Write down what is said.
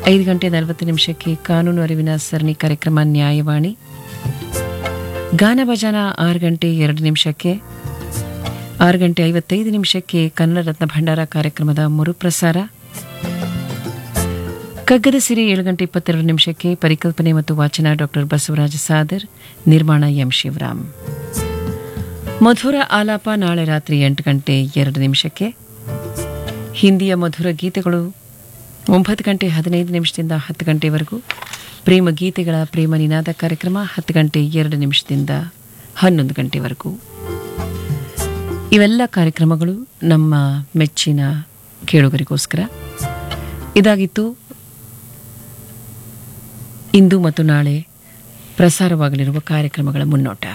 ಐದು ಗಂಟೆ ನಲವತ್ತು ನಿಮಿಷಕ್ಕೆ ಕಾನೂನು ಅರಿವಿನ ಸರಣಿ ಕಾರ್ಯಕ್ರಮ ನ್ಯಾಯವಾಣಿ ಗಾನ ಭಜನ ಆರು ಗಂಟೆ ಎರಡು ನಿಮಿಷಕ್ಕೆ ಆರು ಗಂಟೆ ಐವತ್ತೈದು ನಿಮಿಷಕ್ಕೆ ಕನ್ನಡ ರತ್ನ ಭಂಡಾರ ಕಾರ್ಯಕ್ರಮದ ಮರುಪ್ರಸಾರ ಕಗ್ಗದ ಸಿರಿ ಏಳು ಗಂಟೆ ಇಪ್ಪತ್ತೆರಡು ನಿಮಿಷಕ್ಕೆ ಪರಿಕಲ್ಪನೆ ಮತ್ತು ವಾಚನ ಡಾಕ್ಟರ್ ಬಸವರಾಜ ಸಾದರ್ ನಿರ್ಮಾಣ ಎಂ ಶಿವರಾಮ್ ಮಧುರ ಆಲಾಪ ನಾಳೆ ರಾತ್ರಿ ಎಂಟು ಗಂಟೆ ಎರಡು ನಿಮಿಷಕ್ಕೆ ಹಿಂದಿಯ ಮಧುರ ಗೀತೆಗಳು ಒಂಬತ್ತು ಗಂಟೆ ಹದಿನೈದು ನಿಮಿಷದಿಂದ ಹತ್ತು ಗಂಟೆವರೆಗೂ ಪ್ರೇಮ ಗೀತೆಗಳ ಪ್ರೇಮ ನಿನಾದ ಕಾರ್ಯಕ್ರಮ ಹತ್ತು ಗಂಟೆ ಎರಡು ನಿಮಿಷದಿಂದ ಹನ್ನೊಂದು ಗಂಟೆವರೆಗೂ ಇವೆಲ್ಲ ಕಾರ್ಯಕ್ರಮಗಳು ನಮ್ಮ ಮೆಚ್ಚಿನ ಕೇಳುಗರಿಗೋಸ್ಕರ ಇದಾಗಿತ್ತು ಇಂದು ಮತ್ತು ನಾಳೆ ಪ್ರಸಾರವಾಗಲಿರುವ ಕಾರ್ಯಕ್ರಮಗಳ ಮುನ್ನೋಟ